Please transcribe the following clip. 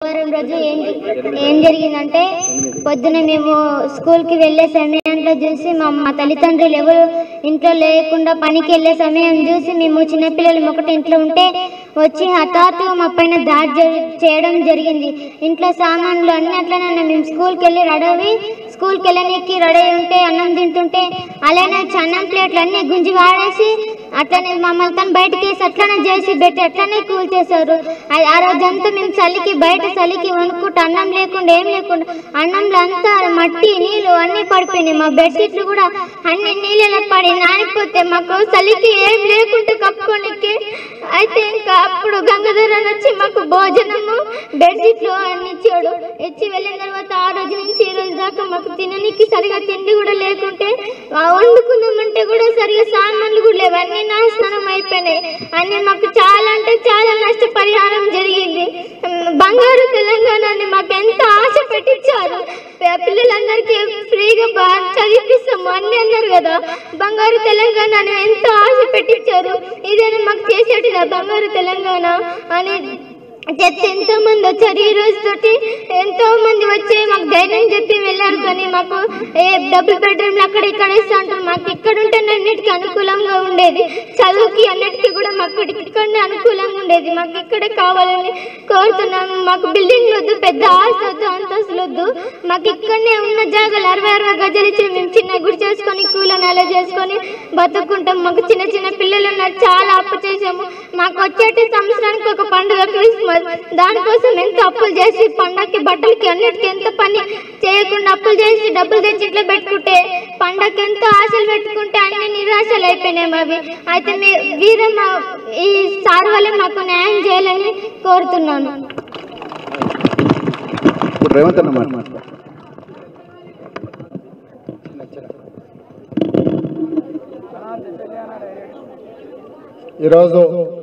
వారం రోజు ఏం ఏం జరిగిందంటే పొద్దున మేము స్కూల్కి వెళ్ళే సమయంలో చూసి మా మా తల్లిదండ్రులు ఎవరు ఇంట్లో లేకుండా పనికి వెళ్ళే సమయం చూసి మేము చిన్నపిల్లలు ఒకటి ఇంట్లో ఉంటే వచ్చి హఠాత్తుగా మా పైన దాడి జరి- చేయడం జరిగింది ఇంట్లో సామాన్లు అన్ని అట్లనే ఉన్నాయి. మేము స్కూల్కి వెళ్ళి రెడీ స్కూల్కి వెళ్ళడానికి రెడీ అయి ఉంటే అన్నం తింటుంటే అలానే అన్నం ప్లేట్లు అన్ని గుంజి వాడేసి అట్లనే మమ్మల్ని తను బయటకి వేసి అట్లనే చేసి పెట్టి అట్లనే కూల్ చేశారు ఆ- ఆ రోజంతా మేము చలికి బయట చలికి వణుకుంటూ అన్నం లేకుండా ఏం లేకుండా అన్నంలో అంతా మట్టి నీళ్ళు అన్ని పడిపోయినాయి మా బెడ్షీట్లు కూడా అన్ని నీళ్ళలో పడి నానిపోతే మాకు చలికి ఏం లేకుండా కప్పుకోనికి అయితే ఇంకా అప్పుడు గంగాధరన్ వచ్చి మాకు భోజనము బెడ్షీట్లు అన్ని ఇచ్చాడు ఇచ్చి వెళ్ళిన తర్వాత ఆ రోజు నుంచి ఈ రోజు దాకా మాకు తిననీకి సరిగా తిండి కూడా లేకుంటే ఆ వండుకున్నామంటే కూడా సరిగా సామాన్లు కూడా లేవు అన్ని నాశనం అయిపోయినాయి అన్ని మాకు చాలా అంటే చాలా నష్టపరిహారం జరిగింది ఉమ్, బంగారు తెలంగాణని మాకు ఎంత ఆశ పెట్టించారు పి- పిల్లలందరికీ ఫ్రీగా బాగా చదివిపిస్తాము అన్ని అన్నారు కదా బంగారు తెలంగాణని ఎంతో ఆశ పెట్టించారు ఇదేనా మాకు చేసేటిదా బంగారు తెలంగాణ అని చెప్తే ఎంతో మంది వచ్చారు ఈ రోజు తోటి ఎంతో మంది వచ్చి మాకు ధైర్యం చెప్పి వెళ్ళారు కానీ మాకు ఏ డబుల్ బెడ్రూమ్ అక్కడ ఇక్కడ ఇస్తా అంటారు మాకు ఇక్కడ ఉంటే అన్నిటికీ అనుకూలంగా ఉండేది చదువుకి అన్నిటికీ కూడా మాకు ఇక్కడనే అనుకూలంగా ఉండేది మాకు ఇక్కడే కావాలని కోరుతున్నాము మాకు బిల్డింగ్ వద్దు పెద్ద ఆస్తి వద్దు అంతస్తులు వద్దు మాకు ఇక్కడనే ఉన్న జాగాలు అరవై అరవై గజాలు ఇచ్చి మేము చిన్న గుడి చేసుకొని కూలని అలా చేసుకొని బతుకుంటాం మాకు చిన్న చిన్న పిల్లలు ఉన్నారు చాలా అప్పు చేసాము మాకు వచ్చేటి సంవత్సరానికి ఒక పండుగ క్రిస్మస్ దానికోసం ఎంత అప్పులు చేసి పండగకి బట్టలకి అన్నిటికీ ఎంత పని చేయకుండా అప్పులు చేసి డబ్బులు తెచ్చి ఇంట్లో పెట్టుకుంటే పండగకి ఎంతో ఆశలు పెట్టుకుంటే అన్ని నిరాశలు అయిపోయినాయి అవి అయితే మీ వీరమ్మ ఈ సార్ వల్ల మాకు న్యాయం చేయాలని కోరుతున్నాను ఇప్పుడు రేవంత్ అన్న మాట ఈరోజు